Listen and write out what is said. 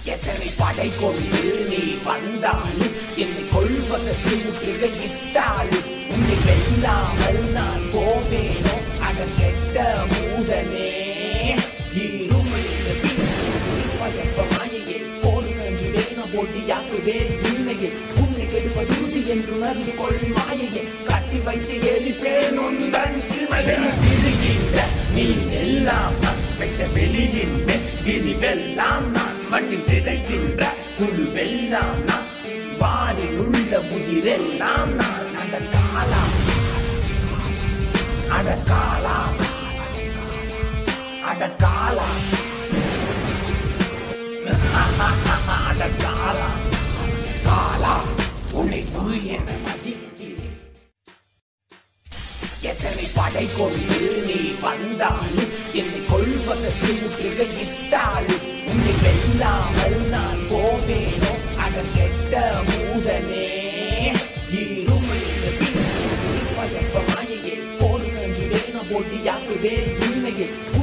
எத்தனை படை கொண்டு நீ வந்தாலும் என்னை கொள்வதற்கு முற்றுக இட்டாலும் உன்னை வெல்லாமல் நான் போவேனோ அட கெட்ட மூதனே இருமையில் பயப்ப மாயையே போடுங்கள் வேண போட்டியாக்குவே உன்னையே உன்னை கெடுப்பது உறுதி என்று உணர்ந்து கொள் மாயையே கட்டி வைத்து எரிப்பேன் உந்தன் இமையில் விழுகின்ற நீ எல்லாம் நான் வைத்த வெளியின்ற விரிவெல்லாம் நான் மண்ணில் திரைக்கின்ற குழுவெல்லாம் நான் வானில் உள்ள உயிரெல்லாம் நான் அந்த காலம் அட காலம் அட காலம் அட காலம் காலம் உன்னை துள் என மதிக்கிறேன் எத்தனை படை கொண்டு நீ வந்தாலும் என்னை கொள்வதற்கு முற்றுக இட்டாலும் உன்னை வெல்லாமல் நான் போவேனோ அட கெட்ட மூதனே இருமையில் பயப்ப மாயையே போடுங்கள் வேண போட்டியாக்குவே உண்மையில்